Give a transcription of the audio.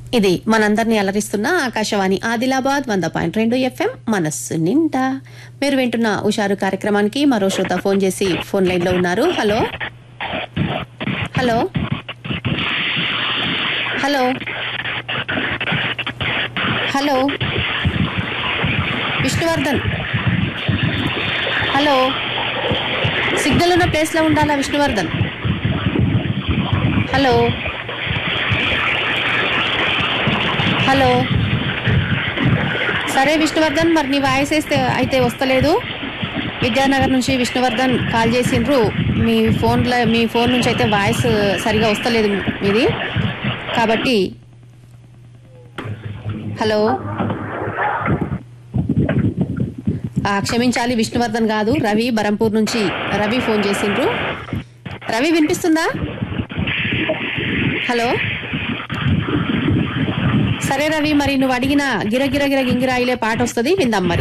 ఇది మనందరినీ అలరిస్తున్న ఆకాశవాణి ఆదిలాబాద్ వంద పాయింట్ రెండు ఎఫ్ఎం మనస్సు నిండా మీరు వింటున్న ఉషారు కార్యక్రమానికి మరో శ్రోత ఫోన్ చేసి ఫోన్ లైన్ లో ఉన్నారు hello hello hello hello Vishnuvardhan hello signal ఉన్న ప్లేస్ లో ఉండాలా విష్ణువర్ధన్ హలో హలో సరే విష్ణువర్ధన్ మరి నీ వాయిస్ వేస్తే అయితే వస్తలేదు విద్యానగర్ నుంచి విష్ణువర్ధన్ కాల్ చేసిండ్రు మీ ఫోన్లో మీ ఫోన్ నుంచి అయితే వాయిస్ సరిగా వస్తలేదు మీది కాబట్టి హలో ఆ, క్షమించాలి విష్ణువర్ధన్ కాదు రవి బరంపూర్ నుంచి రవి ఫోన్ చేసిండ్రు రవి వినిపిస్తుందా హలో సరే రవి మరి నువ్వు అడిగిన గిరగిర గిర గింగిరాయిలే పాట వస్తుంది విందాం మరి